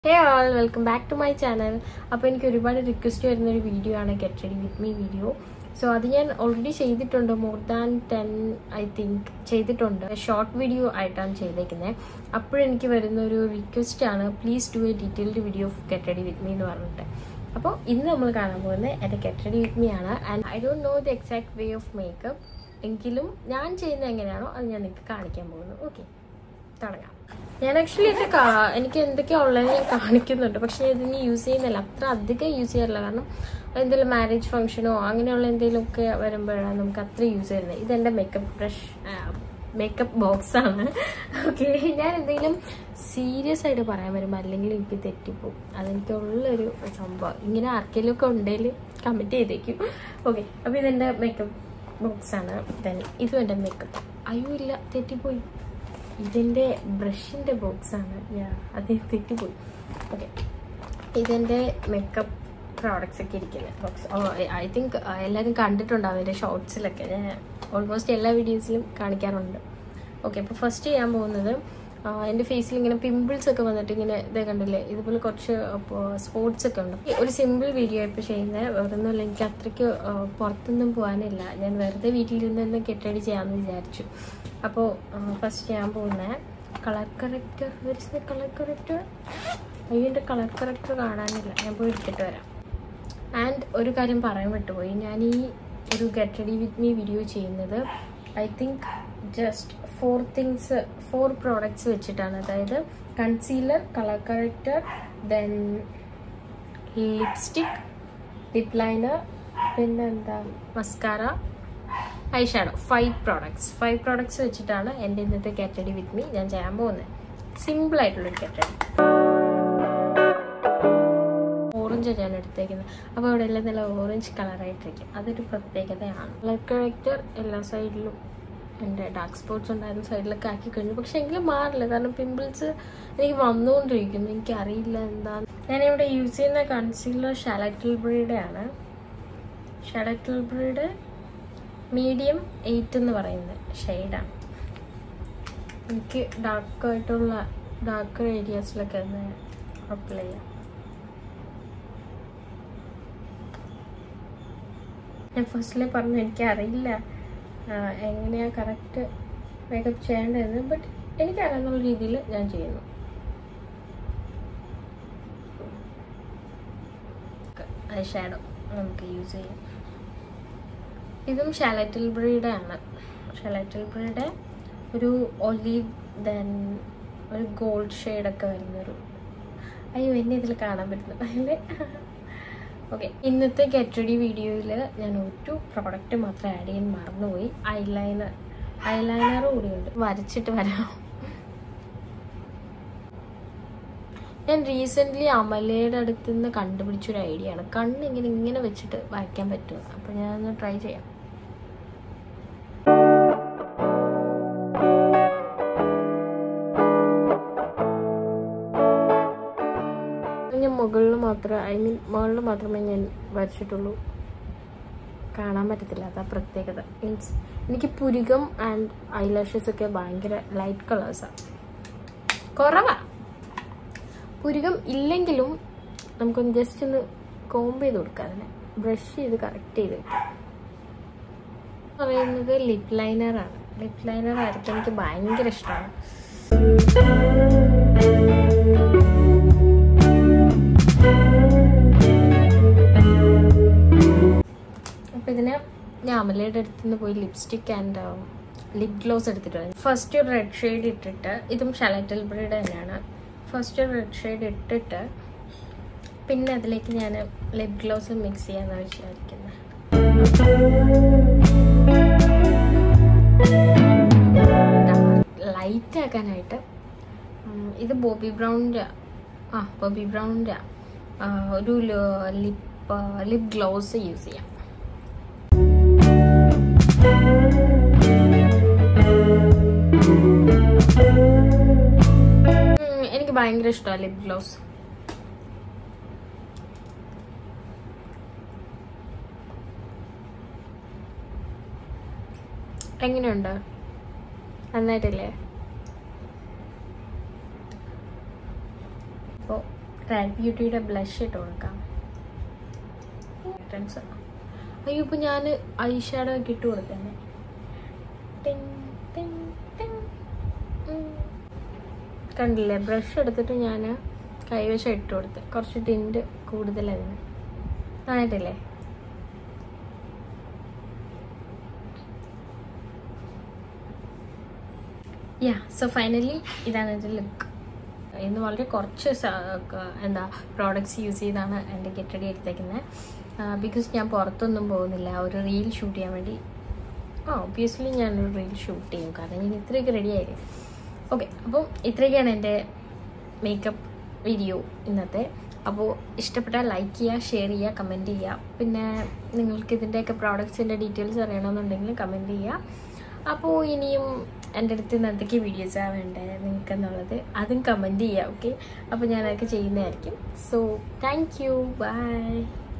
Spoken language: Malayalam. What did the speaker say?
Hey all welcome back to my channel അപ്പോൾ എനിക്ക് ഒരുപാട് റിക്വസ്റ്റ് വരുന്ന ഒരു വീഡിയോ ആണ് get ready with me video so അത് ഞാൻ ഓൾറെഡി ചെയ്തിട്ടുണ്ട് more than ten I think ചെയ്തിട്ടുണ്ട് ഷോർട്ട് വീഡിയോ ആയിട്ടാണ് ചെയ്തേക്കുന്നത് അപ്പോഴെനിക്ക് വരുന്ന ഒരു റിക്വസ്റ്റ് ആണ് please do a detailed video of get ready with me എന്ന് പറഞ്ഞിട്ട് അപ്പോൾ ഇന്ന് നമ്മൾ കാണാൻ പോകുന്നത് എൻ്റെ ഗെറ്റ് റെഡി വിത്ത് മീ ആണ് and I don't know the exact way of makeup എങ്കിലും ഞാൻ ചെയ്യുന്നത് എങ്ങനെയാണോ അത് ഞാൻ നിങ്ങൾക്ക് കാണിക്കാൻ പോകുന്നു ഓക്കെ തുടങ്ങാം ഞാൻ ആക്ച്വലി എൻ്റെ കാ- എനിക്ക് എന്തൊക്കെയാ ഉള്ളത് ഞാൻ കാണിക്കുന്നുണ്ട് പക്ഷെ ഇതിന് യൂസ് ചെയ്യുന്നില്ല അത്ര അധികം യൂസ് ചെയ്യാറില്ല കാരണം എന്തെങ്കിലും മാരേജ് ഫംഗ്ഷനോ അങ്ങനെയുള്ള എന്തെങ്കിലുമൊക്കെ വരുമ്പോഴാണ് നമുക്ക് അത്ര യൂസ് ചെയ്യുന്നത് ഇതെൻ്റെ മേക്കപ്പ് ബ്രഷ് മേക്കപ്പ് ബോക്സ് ആണ് ഓക്കെ ഞാൻ എന്തെങ്കിലും സീരിയസ് ആയിട്ട് പറയാൻ വരുമ്പോൾ അല്ലെങ്കിൽ എനിക്ക് തെറ്റിപ്പോവും അതെനിക്കുള്ളൊരു സംഭവം ഇങ്ങനെ ആർക്കെങ്കിലും ഒക്കെ ഉണ്ടെങ്കിൽ കമൻറ്റ് ചെയ്തേക്കും ഓക്കെ അപ്പോൾ ഇതെൻ്റെ മേക്കപ്പ് ബോക്സ് ആണ് ദെൻ ഇതും എൻ്റെ മേക്കപ്പ് അയ്യോ ഇല്ല തെറ്റിപ്പോയി ഇതിൻ്റെ ബ്രഷിൻ്റെ ബോക്സാണ് യാ അത് തെറ്റിപ്പോയി ഓക്കെ ഇതെൻ്റെ മേക്കപ്പ് പ്രോഡക്റ്റ്സ് ഒക്കെ ഇരിക്കുന്നത് ബോക്സ് ഐ തിങ്ക് എല്ലാവരും കണ്ടിട്ടുണ്ടാവും എൻ്റെ ഷോർട്സിലൊക്കെ ഞാൻ ഓൾമോസ്റ്റ് എല്ലാ വീഡിയോസിലും കാണിക്കാറുണ്ട് ഓക്കെ അപ്പോൾ ഫസ്റ്റ് ചെയ്യാൻ പോകുന്നത് ആ, എൻ്റെ ഫേസിൽ ഇങ്ങനെ പിമ്പിൾസ് ഒക്കെ വന്നിട്ട് ഇങ്ങനെ ഇതേ കണ്ടില്ലേ ഇതുപോലെ കുറച്ച് സ്പോട്സ് ഒക്കെ ഉണ്ട് ഒരു സിമ്പിൾ വീഡിയോ ഇപ്പോൾ ചെയ്യുന്നത് വേറൊന്നുമില്ല എനിക്ക് അത്രയ്ക്ക് ആ, പുറത്തൊന്നും പോകാനില്ല ഞാൻ വെറുതെ വീട്ടിലിരുന്ന് തന്നെ കെട്ടടി ചെയ്യാമെന്ന് വിചാരിച്ചു അപ്പോൾ ഫസ്റ്റ് ചെയ്യാൻ പോകുന്നത് colour corrector where's colour corrector അയ്യോ എൻ്റെ കളർ കറക്റ്റർ കാണാനില്ല ഞാൻ പോയി എടുത്തിട്ട് വരാം ആൻഡ് ഒരു കാര്യം പറയാൻ വിട്ടുപോയി ഞാൻ ഈ ഒരു get ready with me video ചെയ്യുന്നത് I think just four things four products വെച്ചിട്ടാണ് അതായത് concealer colour corrector then lipstick lip liner പിന്നെന്താ mascara eye shadow five products five products വെച്ചിട്ടാണ് എൻ്റെ ഇന്നത്തെ ഗെറ്റ് റെഡി വിത്ത് മീ ഞാൻ ചെയ്യാൻ പോകുന്നത് സിമ്പിൾ ആയിട്ടുള്ളൊരു ഗെറ്റ് റെഡി ഓറഞ്ച് ഞാൻ എടുത്തേക്കുന്നത് അപ്പോൾ അവിടെ എല്ലാം നല്ല ഓറഞ്ച് കളറായിട്ടിരിക്കും അതൊരു പ്രത്യേകതയാണ് കളർ കറക്റ്റർ എല്ലാ സൈഡിലും എൻ്റെ ഡാർക്ക് സ്പോട്ട്സ് ഉണ്ടായിരുന്ന സൈഡിലൊക്കെ ആക്കി കഴിഞ്ഞു പക്ഷെ എങ്കിലും മാറില്ല കാരണം പിമ്പിൾസ് എനിക്ക് വന്നുകൊണ്ടിരിക്കുന്നു എനിക്കറിയില്ല എന്താണ് ഞാനിവിടെ യൂസ് ചെയ്യുന്ന കൺസീലർ ഷാലറ്റിൽ ബ്രീഡ് ആണ് ഷാലറ്റിൽ ബ്രീഡ് മീഡിയം എയ്റ്റ് എന്ന് പറയുന്ന ഷെയ്ഡാണ് എനിക്ക് ഡാർക്കായിട്ടുള്ള ഡാർക്ക് ഏരിയാസിലൊക്കെ ഒന്ന് അപ്ലൈ ചെയ്യാം ഞാൻ ഫസ്റ്റിലെ പറഞ്ഞു എനിക്കറിയില്ല ആ, എങ്ങനെയാ കറക്റ്റ് മേക്കപ്പ് ചെയ്യേണ്ടതെന്ന് ബട്ട് എനിക്കറിയാവുന്ന രീതിയിൽ ഞാൻ ചെയ്യുന്നു ഐ ഷാഡോ നമുക്ക് യൂസ് ചെയ്യാം ഇതും ഷാലറ്റിൽ ബ്രീഡ് ആണ് ഷാലറ്റിൽ ബ്രീഡ് ഒരു ഒലീവ് ദെൻ ഒരു ഗോൾഡ് ഷെയ്ഡൊക്കെ വരുന്നൊരു അയ്യോ എന്നെ ഇതിൽ കാണാൻ പറ്റുന്നു അതിൽ ഓക്കെ ഇന്നത്തെ ഗെറ്റ് റെഡി വീഡിയോയിൽ ഞാൻ ഒരു പ്രോഡക്റ്റ് മാത്രം ആഡ് ചെയ്യാൻ മറന്നുപോയി ഐലൈനർ ഐലൈനർ കൂടിയുണ്ട് വരച്ചിട്ട് വരാം ഞാൻ റീസെൻ്റ്ലി അമലയുടെ അടുത്ത് നിന്ന് കണ്ടുപിടിച്ചൊരു ഐഡിയ ആണ് കണ്ണ് ഇങ്ങനെ ഇങ്ങനെ വെച്ചിട്ട് വരയ്ക്കാൻ പറ്റും അപ്പോൾ ഞാനൊന്ന് ട്രൈ ചെയ്യാം ഞാൻ മുകളിൽ മാത്രമേ ഐ മീൻ മുകളിൽ മാത്രമേ ഞാൻ വരച്ചിട്ടുള്ളൂ കാണാൻ പറ്റത്തില്ല അതാ പ്രത്യേകത മീൻസ് എനിക്ക് പുരികം ആൻഡ് ഐലാഷസ് ഒക്കെ ഭയങ്കര ലൈറ്റ് കളേഴ്സാണ് കുറവാ പുരികം ഇല്ലെങ്കിലും നമുക്കൊന്ന് ജസ്റ്റ് ഒന്ന് കോംബ് ചെയ്ത് കൊടുക്കാം അതിനെ ബ്രഷ് ചെയ്ത് കറക്റ്റ് ചെയ്ത് വെക്കാം പറയുന്നത് ലിപ് ലൈനറാണ് ലിപ് ലൈനർ വരയ്ക്കാൻ എനിക്ക് ഭയങ്കര ഇഷ്ടമാണ് അപ്പോൾ ഇതിന് ഞാൻ അമലയുടെ അടുത്ത് നിന്ന് പോയി ലിപ്സ്റ്റിക് ആൻഡ് ലിപ് ഗ്ലോസ് എടുത്തിട്ട് വന്നു ഫസ്റ്റ് ഒരു റെഡ് ഷെയ്ഡ് ഇട്ടിട്ട് ഇതും ഷലറ്റൽ ബ്രീഡ് തന്നെയാണ് ഫസ്റ്റ് ഒരു റെഡ് ഷെയ്ഡ് ഇട്ടിട്ട് പിന്നെ അതിലേക്ക് ഞാൻ ലിപ് ഗ്ലോസ് മിക്സ് ചെയ്യാമെന്നാണ് വിചാരിക്കുന്നത് ലൈറ്റ് ആക്കാനായിട്ട് ഉം, ഇത് ബോബി ബ്രൗണിൻ്റെ ആ ബോബി ഭാ ഒരു ലിപ്പ് ലിപ് ഗ്ലോസ് യൂസ് ചെയ്യാം ഉം, എനിക്ക് ഭയങ്കര ഇഷ്ടമാണ് ലിപ് ഗ്ലോസ് എങ്ങനെയുണ്ട് നന്നായിട്ടില്ലേ അപ്പോൾ റെഡ് ബ്യൂട്ടിയുടെ ബ്ലഷ് ഇട്ട് കൊടുക്കാം Reference. അയ്യോ ഇപ്പൊ ഞാൻ ഐ ഷാഡോ ഒക്കെ ഇട്ട് കൊടുത്തന്നെ ടിങ്, ടിങ്, ടിങ്. ഉം. കണ്ടില്ലേ ബ്രഷ് എടുത്തിട്ട് ഞാൻ കൈവശം ഇട്ട് കൊടുത്ത് കുറച്ച് ടിൻറ്റ് കൂടുതൽ അതിന് നന്നായിട്ടില്ലേ യാ സോ ഫൈനലി ഇതാണ് എൻ്റെ ലുക്ക് ഇന്ന് വളരെ കുറച്ച് സ- ക- എന്താ പ്രോഡക്റ്റ്സ് യൂസ് ചെയ്താണ് എൻ്റെ ഗെറ്റ് റെഡി എടുത്തേക്കുന്നത് ബിക്കോസ് ഞാൻ പുറത്തൊന്നും പോകുന്നില്ല ഒരു റീൽ ഷൂട്ട് ചെയ്യാൻ വേണ്ടി ആ ഒബ്വിയസ്ലി ഞാനൊരു റീൽ ഷൂട്ട് ചെയ്യും കാരണം ഞാൻ ഇത്രയൊക്കെ റെഡി ആയില്ലേ ഓക്കെ അപ്പം ഇത്രയൊക്കെയാണ് എൻ്റെ മേക്കപ്പ് വീഡിയോ ഇന്നത്തെ അപ്പോൾ ഇഷ്ടപ്പെട്ടാൽ ലൈക്ക് ചെയ്യുക ഷെയർ ചെയ്യുക കമൻറ്റ് ചെയ്യുക പിന്നെ നിങ്ങൾക്ക് ഇതിൻ്റെയൊക്കെ പ്രോഡക്ട്സിൻ്റെ ഡീറ്റെയിൽസ് അറിയണമെന്നുണ്ടെങ്കിൽ കമൻറ്റ് ചെയ്യുക അപ്പോൾ ഇനിയും എൻ്റെ അടുത്ത് നിന്ന് എന്തൊക്കെ വീഡിയോസാണ് വേണ്ടത് നിങ്ങൾക്ക് എന്നുള്ളത് അതും കമൻറ്റ് ചെയ്യുക ഓക്കെ അപ്പോൾ ഞാനതൊക്കെ ചെയ്യുന്നതായിരിക്കും സോ താങ്ക് യു ബൈ